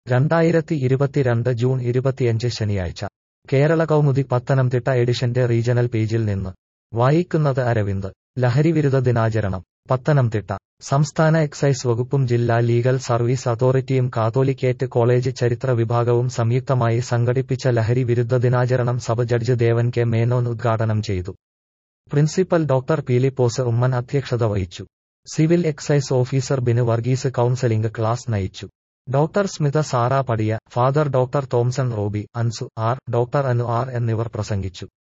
രണ്ടായിരത്തി ഇരുപത്തിരണ്ട് ജൂൺ ഇരുപത്തിയഞ്ച് ശനിയാഴ്ച കേരള കൗമുദി പത്തനംതിട്ട എഡിഷന്റെ റീജണൽ പേജിൽ നിന്ന് വായിക്കുന്നത് അരവിന്ദ് ലഹരിവിരുദ്ധ ദിനാചരണം പത്തനംതിട്ട സംസ്ഥാന എക്സൈസ് വകുപ്പും ജില്ലാ ലീഗൽ സർവീസ് അതോറിറ്റിയും കാത്തോലിക്കേറ്റ് കോളേജ് ചരിത്ര വിഭാഗവും സംയുക്തമായി സംഘടിപ്പിച്ച ലഹരി വിരുദ്ധ ദിനാചരണം sub judge Devan K Menon ഉദ്ഘാടനം ചെയ്തു പ്രിൻസിപ്പൽ ഡോക്ടർ പീലിപ്പോസ് ഉമ്മൻ അധ്യക്ഷത വഹിച്ചു civil excise officer Binu Varghese counselling class നയിച്ചു ഡോക്ടർ സ്മിത സാറ പടിയ father doctor Thomson Roby Ansu R doctor Anu R എന്നിവർ പ്രസംഗിച്ചു